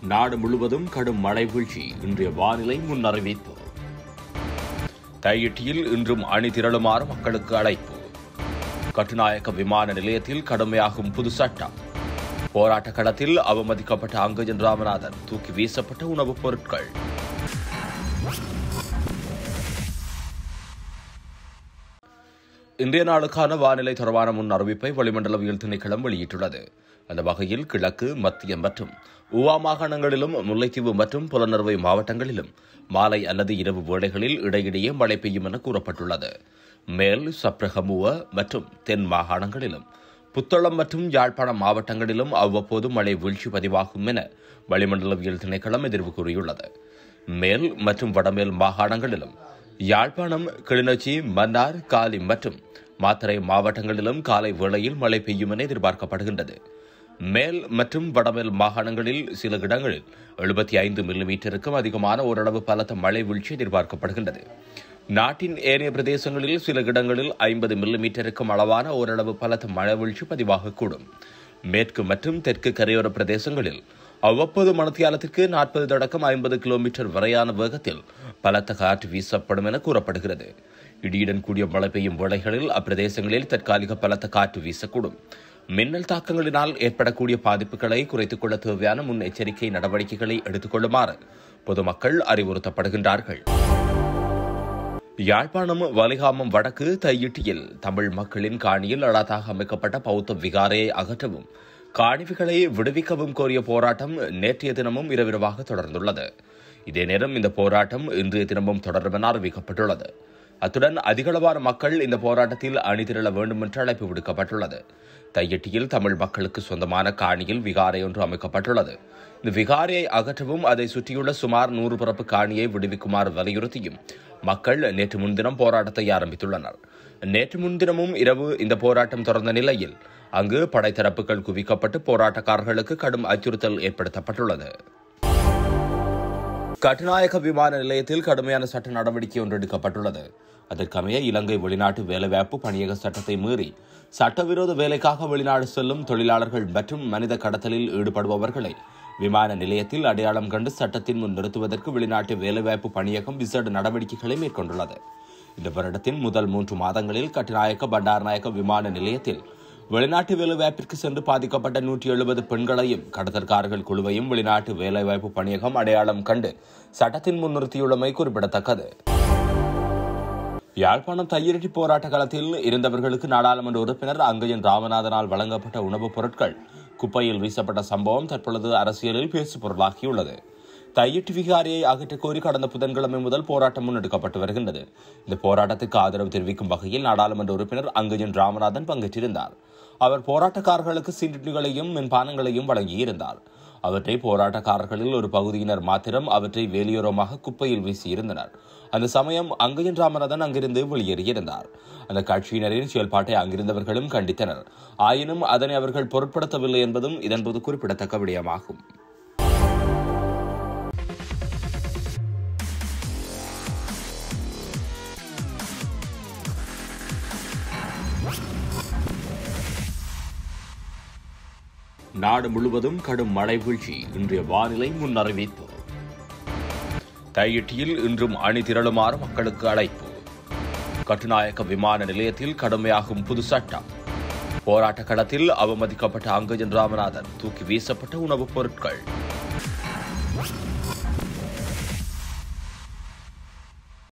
நாடு முழுவதும் கடும் மழை வீழ்ச்சி இன்றைய வானிலை முன் அறிவிப்பு தையிட்டியில் இன்றும் அணி திரளுமாறு மக்களுக்கு அழைப்பு கட்டுநாயக்க விமான நிலையத்தில் கடுமையாகும் புது சட்டம் போராட்ட களத்தில் அவமதிக்கப்பட்ட அங்கஜன் ராமநாதன் தூக்கி வீசப்பட்ட உணவுப் பொருட்கள் இன்றைய நாளுக்கான வானிலை தொடர்பான முன் அறிவிப்பை வளிமண்டலவியல் திணைக்களம் வெளியிட்டுள்ளது அந்த வகையில் கிழக்கு மத்திய மற்றும் ஊவா மாகாணங்களிலும் முல்லைத்தீவு மற்றும் புலனறுவை மாவட்டங்களிலும் மாலை அல்லது இரவு வேளைகளில் இடையிடையே மழை பெய்யும் என கூறப்பட்டுள்ளது மேல் சப்ரகமுவ மற்றும் தென் மாகாணங்களிலும் புத்தளம் மற்றும் யாழ்ப்பாணம் மாவட்டங்களிலும் அவ்வப்போது மழை வீழ்ச்சி பதிவாகும் என வளிமண்டலவியல் திணைக்களம் எதிர்வு கூறியுள்ளது மேல் மற்றும் வடமேல் மாகாணங்களிலும் யாழ்ப்பாணம் கிளிநொச்சி மன்னார் காலி மற்றும் மாத்தறை மாவட்டங்களிலும் காலை வேளையில் மழை பெய்யும் என எதிர்பார்க்கப்படுகின்றது மேல் மற்றும் வடமேல் மாகாணங்களில் சில இடங்களில் எழுபத்தி ஐந்து மில்லிமீட்டருக்கும் அதிகமான ஓரளவு பலத்த மழை வீழ்ச்சி எதிர்பார்க்கப்படுகின்றது நாட்டின் ஏனைய பிரதேசங்களில் சில இடங்களில் ஐம்பது மில்லிமீட்டருக்கும் அளவான ஓரளவு பலத்த மழை வீழ்ச்சி பதிவாகக்கூடும் மேற்கு மற்றும் தெற்கு கரையோர பிரதேசங்களில் அவ்வப்போது மணத்தியாலத்திற்கு நாற்பது தொடக்கம் ஐம்பது கிலோமீட்டர் வரையான வேகத்தில் பலத்த காற்று வீசப்படும் என கூறப்படுகிறது இடியுடன் கூடிய மழை பெய்யும் வேளைகளில் அப்பிரதேசங்களில் தற்காலிக பலத்த காற்று வீசக்கூடும் மின்னல் தாக்கங்களினால் ஏற்படக்கூடிய பாதிப்புகளை குறைத்துக் கொள்ள தேவையான முன்னெச்சரிக்கை நடவடிக்கைகளை எடுத்துக் கொள்ளுமாறு பொதுமக்கள் அறிவுறுத்தப்படுகின்றார்கள் யாழ்ப்பாணம் வலிகாமம் வடக்கு தையிட்டியில் தமிழ் மக்களின் காணியில் அழகாக அமைக்கப்பட்ட பௌத்த விகாரையை அகற்றவும் காணிவுகளை விடுவிக்கவும் கோரிய போராட்டம் நேற்றைய தினமும் இரவிரவாக தொடர்ந்துள்ளது இதே நேரம் இந்த போராட்டம் இன்றைய தினமும் தொடரும் என அறிவிக்கப்பட்டுள்ளது அத்துடன் அதிகளவான மக்கள் இந்த போராட்டத்தில் அணிதிரள வேண்டும் என்று அழைப்பு விடுக்கப்பட்டுள்ளது தையட்டியில் தமிழ் மக்களுக்கு சொந்தமான காணியில் விகாரை ஒன்று அமைக்கப்பட்டுள்ளது இந்த விகாரையை அகற்றவும் அதை சுற்றியுள்ள சுமார் நூறு பிறப்பு காணியை விடுவிக்குமாறு வலியுறுத்தியும் மக்கள் நேற்று முன்தினம் போராட்டத்தை ஆரம்பித்துள்ளனர் நேற்று முன்தினமும் இரவு இந்த போராட்டம் தொடர்ந்த நிலையில் அங்கு படைத்தரப்புகள் குவிக்கப்பட்டு போராட்டக்காரர்களுக்கு கடும் அச்சுறுத்தல் ஏற்படுத்தப்பட்டுள்ளது கட்டுநாயக்க விமான நிலையத்தில் கடுமையான சட்ட நடவடிக்கை ஒன்று எடுக்கப்பட்டுள்ளது அதற்கமைய இலங்கை வெளிநாட்டு வேலைவாய்ப்பு பணியக சட்டத்தை மீறி சட்டவிரோத வேலைக்காக வெளிநாடு செல்லும் தொழிலாளர்கள் மற்றும் மனித கடத்தலில் ஈடுபடுபவர்களை விமான நிலையத்தில் அடையாளம் கண்டு சட்டத்தின் முன் நிறுத்துவதற்கு வெளிநாட்டு வேலைவாய்ப்பு பணியகம் விசேட நடவடிக்கைகளை மேற்கொண்டுள்ளது இந்த வருடத்தின் முதல் மூன்று மாதங்களில் கட்டுநாயக்க பண்டாரநாயக்க விமான நிலையத்தில் வெளிநாட்டு வேலைவாய்ப்பிற்கு சென்று பாதிக்கப்பட்ட நூற்றி எழுபது பெண்களையும் கடத்தற்காரர்கள் குழுவையும் வெளிநாட்டு வேலைவாய்ப்பு பணியகம் அடையாளம் கண்டு சட்டத்தின் முன் நிறுத்தியுள்ளமை குறிப்பிடத்தக்கது யாழ்ப்பாணம் தையிரட்டி போராட்ட காலத்தில் இருந்தவர்களுக்கு நாடாளுமன்ற உறுப்பினர் அங்கஜன் ராமநாதனால் வழங்கப்பட்ட உணவுப் பொருட்கள் குப்பையில் வீசப்பட்ட சம்பவம் தற்பொழுது அரசியலில் பேசு பொருளாகியுள்ளது தையிட்டு விகாரியை அகற்றக் கோரி கடந்த புதன்கிழமை முதல் போராட்டம் முன்னெடுக்கப்பட்டு வருகின்றது இந்த போராட்டத்துக்கு ஆதரவு தெரிவிக்கும் வகையில் நாடாளுமன்ற உறுப்பினர் அங்கஜன் ராமநாதன் பங்கேற்றிருந்தார் அவர் போராட்டக்காரர்களுக்கு சீட்டுகளையும் மின்பானங்களையும் வழங்கியிருந்தார் அவற்றை போராட்டக்காரர்களில் ஒரு பகுதியினர் மாத்திரம் அவற்றை வேலியோரமாக குப்பையில் வீசியிருந்தனர் அந்த சமயம் அங்கஜன் ராமநாதன் அங்கிருந்து வெளியேறியிருந்தார் அந்த கட்சியினரின் செயல்பாட்டை அங்கிருந்தவர்களும் கண்டித்தனர் ஆயினும் அதனை அவர்கள் பொருட்படுத்தவில்லை என்பதும் இதன்போது குறிப்பிடத்தக்க விடயமாகும் நாடு முழுவதும் கடும் மழை வீழ்ச்சி இன்றைய வானிலை முன் அறிவிப்பு தையிட்டியில் இன்றும் அணி திரளுமாறு மக்களுக்கு அழைப்பு கட்டுநாயக்க விமான நிலையத்தில் கடுமையாகும் புது சட்டம் போராட்ட களத்தில் அவமதிக்கப்பட்ட அங்கஜன் ராமநாதன் தூக்கி வீசப்பட்ட உணவுப் பொருட்கள்